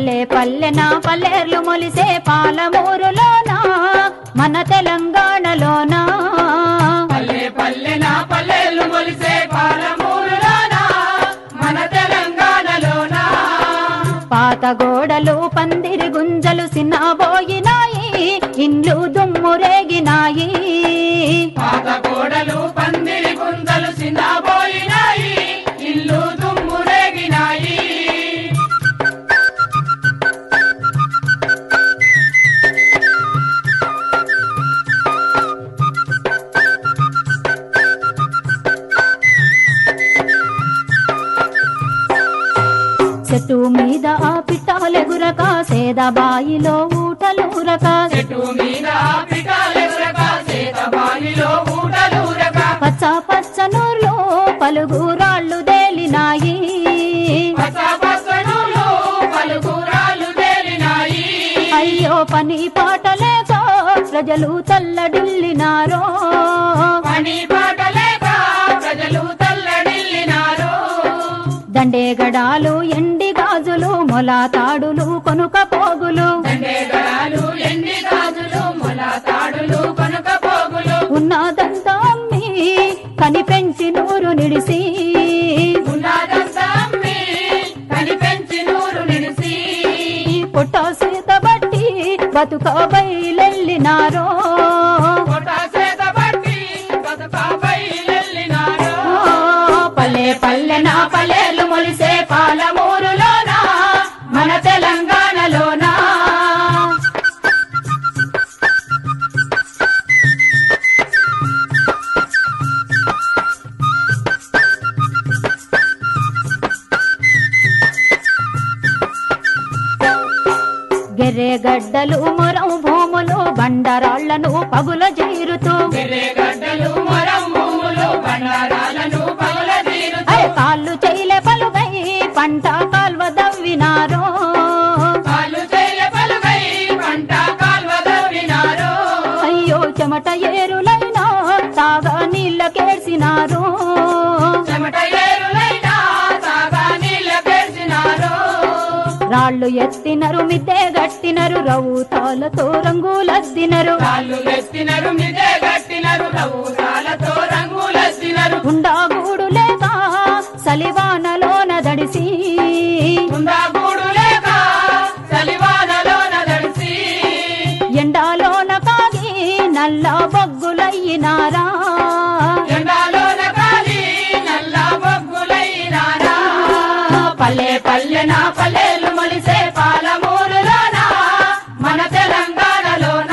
పల్లె పల్లెన పల్లెర్లు మొలిసే పాలమూరులోనా మన తెలంగాణలోనా పల్లె పల్లెన పల్లెలు మొలిసే పాలమూరులోనా మన తెలంగాణలోనా పాత గోడలు పందిరి గుంజలు సిన్నబోయినాయి ఇండ్లు దుమ్మురేగినాయి పాత గోడలు పందిరి గుంతలు సిన్నబోయినాయి ఇల్లు దుమ్మురేగినాయి చెట్టు మీద ఆ పిట్టాలెగురక సేదబాయిలో ఊటలూరక చెట్టు మీద పిటాలెగురక చేత బావిలో ఊటలూరక పచ్చ పచ్చ నూర్లు పలుగురాళ్ళు దేలినాయి పచ్చ పచ్చనులు పలుకురాలు తేలినాయి అయ్యో పని పాటలేక ప్రజలు తల్లడిల్లినారో పని పాటలేక ప్రజలు తల్లడిల్లినారు దండేగడాలు ఎండి గాజులు మొలతాడులు కొనుక పోగులు దండేగడాలు ఎండి గాజులు మొల తాడులు కనుక పోగులు ఉన్నదంతా అమ్మి కని పెంచి నూరు నిడిసి ఉన్నదంతా అమ్మి కని పెంచి నూరు నిడిసి పుట్ట సీత బట్టి బతుక బయలెళ్ళినారో కొట్ట చేత పట్టి బతుక బయలెళ్ళినారు పల్లె పల్లెన పల్లెలు మొలిసే పాలమూరులోనా మన తెలంగాణలోనా గెర్రెగడ్డలు మొరం భూములు బండరాళ్లను పగుల చేరుతూ గడ్డలు మరం భూములు బండారాలను పగుల తీరుతూ అరే కాళ్ళు చేయలే పలుగై పంట కాల్వ దవ్వినారో కాలు చేయల పలుకై పంట కాల్వ దవ్వినారు అయ్యో చెమట ఏరులైనా తాగా నీళ్ళ కేసినారు చెమట ఏరులైనా తాగా నీళ్ళ పేర్చినారు రాళ్ళు ఎత్తినరు మిద్దె గట్టినరు రౌతాలతో రంగులద్దినరు కాళ్ళు ఎత్తినరు మిదే గట్టినరు రౌతాలతో రంగులెత్తినరు గుండాగూడు లేక సలివానలోన దడిసి ఉందా గూడు లేక చలివానలోన దడిసి ఎండాలోన కాగి నల్ల బొగ్గులయ్యినారా ఎండాలోన కాలి నల్ల బొగ్గులైనారా పల్లె పల్లెన పల్లెలు మొలిసే పాలమూరులోన మన తెలంగాణలోన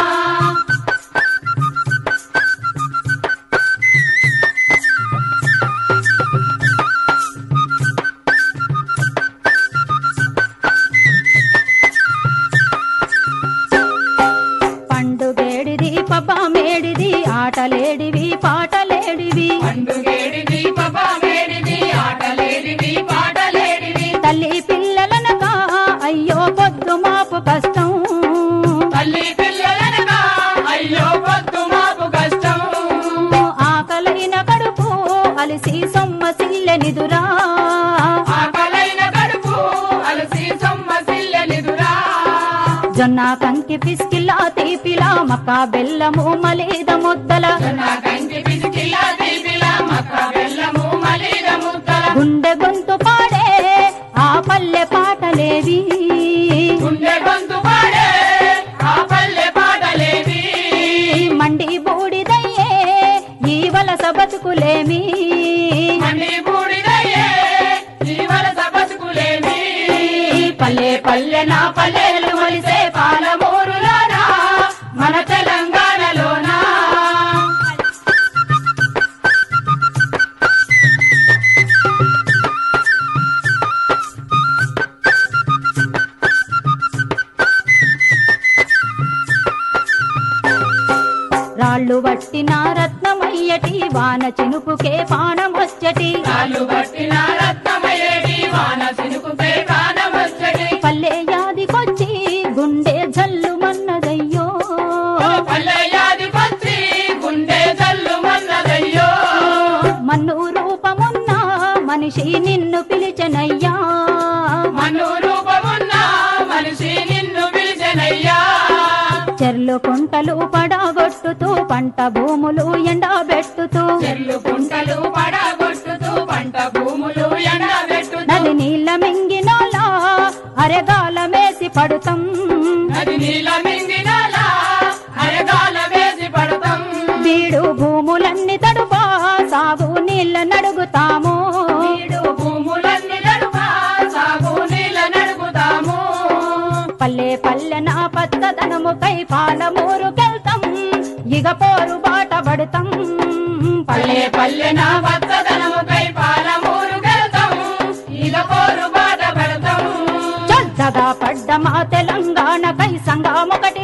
పండుగేడిది పబ్బమేడిది ఆటలేడివి పాటలేడివి పండుగేడిది పబ్బమేడిది ఆటలేడిది పాటలేడిది తల్లి పిల్లలనక అయ్యో పొద్దు మాపు కష్టం తల్లి పిల్లలనగా అయ్యో పొద్దు మాపు కష్టం ఆకలైన కడుపు అలిసి సొమ్మసిల్లెనిదురా ఆకలైన కడుపు అలసి సొమ్మసిల్లెనిదురా జొన్న కంకి పిసికిలా తీపిలా మక్క బెల్లము మలీద ముద్దల నా కంటి పిసికిలా దీపిలా మక్క బెల్లము మలీద ముద్దల గుండె గొంతు పాడే ఆ పల్లె పాటలేవి గుండె గొంతు పాడే ఆ పల్లె పాటలేవి మండి బూడిదయ్యే ఈ వలస బతుకులేమి అన్ని బూడిదయ్యే జీవన బతుకులేవి పల్లె పల్లె నా పల్లెలు మొలిసే పాలమూరులోనా మన తెలంగాణలోనా రాళ్ళు వట్టిన రత్నమయ్యటి వాన చినుకుకే పానమొచ్చటి కాళ్ళు పట్టిన రత్నమయేటి వాన సినుకుపై కానమచ్చటి పల్లె యాదికొచ్చి గుండె జల్లు మన్నదయ్యో పల్లెయాదికొచ్చి గుండె జల్లు మన్నదయ్యో మన్ను రూపమున్న మనిషి నిన్ను పిలిచెనయ్యా మను రూపమున్న చెల్లు కుంటలు పడగొట్టుతూ పంట భూములు ఎండబెట్టుతూ చెల్లు కుంటలు పడగొట్టుతూ పంట భూములు ఎండబెట్టుతూ నది నీళ్ళ మింగినోలా అరెగాల మేసి పడుతాం నది నీల మింగినలా అరగాల వేసి పడతాం వీడు భూములన్నీ తడుపా సాగు నీళ్ళ నడుగుతాము వీడు భూములన్నీ నడుపా సాగు నీళ్ళ నడుపుతాము పల్లె పల్లె నా పచ్చదనముకై పాలమూరుకెళ్తాం ఇగ పోరు బాట పడతాం పల్లె పల్లె నా పచ్చదనముకై పాలమూరు వెళ్తాం ఇక పోరు బాట పడతాం చల్లగా పడ్డ మా తెలంగాణకై సంఘం ఒకటి